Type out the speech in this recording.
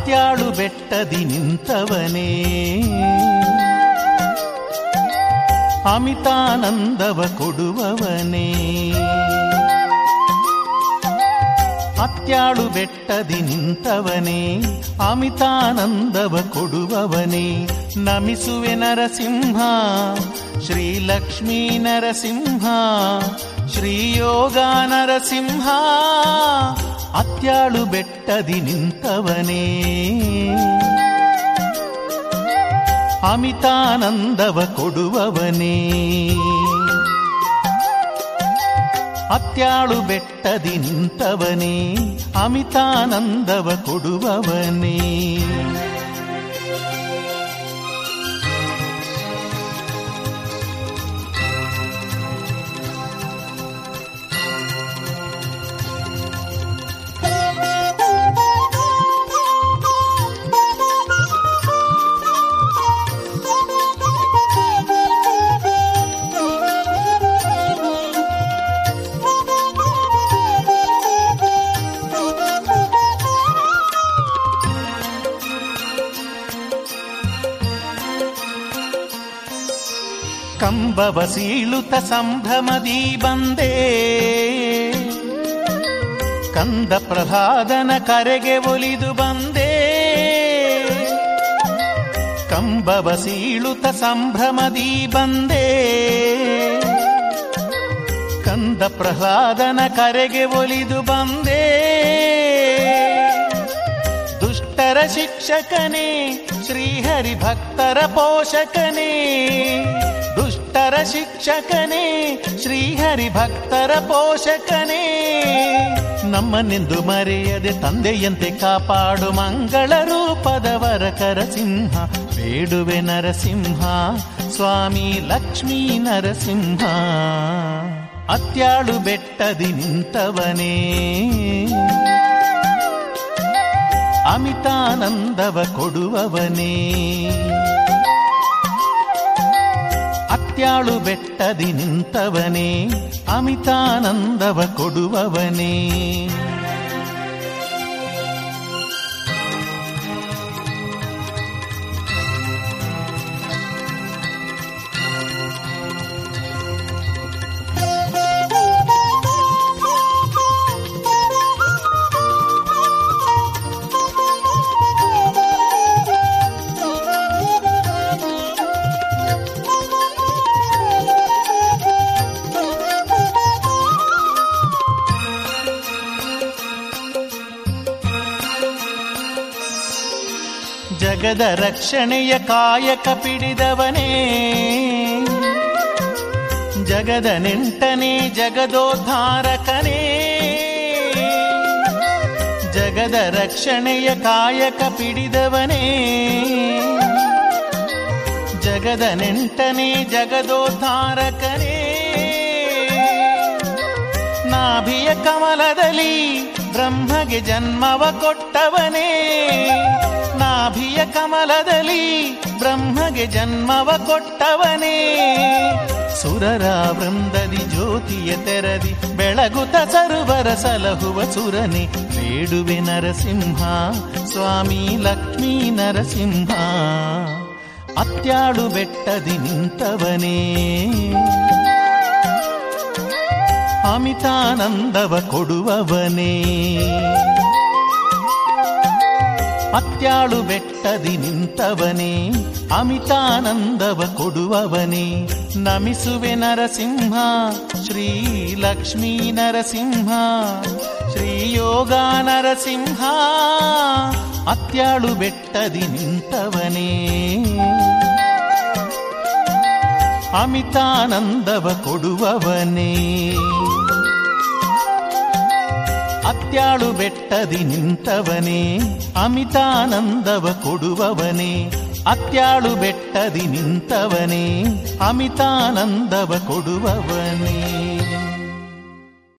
ಅತ್ಯಾಳು ಬೆಟ್ಟದಿ ನಿಂತವನೇ ಅಮಿತಾನಂದವ ಕೊಡುವವನೇ ಅತ್ಯಾಳು ಬೆಟ್ಟದಿ ನಿಂತವನೇ ಅಮಿತಾನಂದವ ಕೊಡುವವನೇ ನಮಿಸುವೆ ನರಸಿಂಹ ಶ್ರೀ ಲಕ್ಷ್ಮೀ ನರಸಿಂಹ ಶ್ರೀಯೋಗ ನರಸಿಂಹ ಅತ್ಯಾಳು ಬೆಟ್ಟದಿ ನಿಂತವನೇ ಅಮಿತಾನಂದವ ಕೊಡುವವನೇ ಅತ್ಯಾಳು ಬೆಟ್ಟದಿ ನಿಂತವನೇ ಅಮಿತಾನಂದವ ಕೊಡುವವನೇ ಕಂಬವ ಸೀಳುತ್ತ ಸಂಭ್ರಮದಿ ಬಂದೆ ಕಂದ ಪ್ರಹ್ಲಾದನ ಕರೆಗೆ ಒಲಿದು ಬಂದೆ ಕಂಬವ ಸೀಳುತ್ತ ಸಂಭ್ರಮದಿ ಬಂದೆ ಕಂದ ಪ್ರಹ್ಲಾದನ ಕರೆಗೆ ಒಲಿದು ಬಂದೆ ದುಷ್ಟರ ಶಿಕ್ಷಕನೇ ಶ್ರೀಹರಿ ಭಕ್ತರ ಪೋಷಕನೇ ದುಷ್ಟರ ಶಿಕ್ಷಕನೇ ಶ್ರೀಹರಿ ಭಕ್ತರ ಪೋಷಕನೇ ನಮ್ಮನೆಂದು ಮರೆಯದೆ ತಂದೆಯಂತೆ ಕಾಪಾಡು ಮಂಗಳ ರೂಪದವರ ಕರಸಿಂಹ ಬೇಡುವೆ ನರಸಿಂಹ ಸ್ವಾಮಿ ಲಕ್ಷ್ಮೀ ನರಸಿಂಹ ಅತ್ಯಾಳು ಬೆಟ್ಟದಿ ನಿಂತವನೇ ಅಮಿತಾನಂದವ ಕೊಡುವವನೇ ಅತ್ಯಾಳು ಬೆಟ್ಟದಿ ನಿಂತವನೇ ಅಮಿತಾನಂದವ ಕೊಡುವವನೇ ಜಗದ ರಕ್ಷಣೆಯ ಕಾಯಕ ಪಿಡಿದವನೇ ಜಗದ ನೆಂಟನೇ ಜಗದೋದ್ಧಾರಕನೇ ಜಗದ ರಕ್ಷಣೆಯ ಕಾಯಕ ಪಿಡಿದವನೇ ಜಗದ ನೆಂಟನೇ ಜಗದೋದ್ಧಾರಕನೇ ನಾಭಿಯ ಕಮಲದಲ್ಲಿ ಬ್ರಹ್ಮಗೆ ಜನ್ಮವ ಕೊಟ್ಟವನೇ ನಾಭಿಯ ಕಮಲದಲ್ಲಿ ಬ್ರಹ್ಮಗೆ ಜನ್ಮವ ಕೊಟ್ಟವನೇ ಸುರರ ವೃಂದದಿ ಜ್ಯೋತಿಯ ತೆರದಿ ಬೆಳಗುತ್ತ ಸರುವರ ಸಲಹುವ ಸುರನೆ ಬೇಡುವೆ ನರಸಿಂಹ ಸ್ವಾಮಿ ಲಕ್ಷ್ಮೀ ನರಸಿಂಹ ಅತ್ಯಾಳು ಬೆಟ್ಟದಿ ನಿಂತವನೇ ಅಮಿತಾನಂದವ ಕೊಡುವವನೇ ಅತ್ಯಾಳು ಬೆಟ್ಟದಿ ನಿಂತವನೇ ಅಮಿತಾನಂದವ ಕೊಡುವವನೇ ನಮಿಸುವೆ ನರಸಿಂಹ ಶ್ರೀ ಲಕ್ಷ್ಮೀ ನರಸಿಂಹ ಶ್ರೀಯೋಗ ನರಸಿಂಹ ಅತ್ಯಾಳು ಬೆಟ್ಟದಿ ನಿಂತವನೇ ಅಮಿತಾನಂದವ ಕೊಡುವವನೇ ಅತ್ಯಾಳು ಬೆಟ್ಟದಿ ನಿಂತವನೇ ಅಮಿತಾನಂದವ ಕೊಡುವವನೇ ಅತ್ಯಾಳು ಬೆಟ್ಟದಿ ನಿಂತವನೇ ಅಮಿತಾನಂದವ ಕೊಡುವವನೇ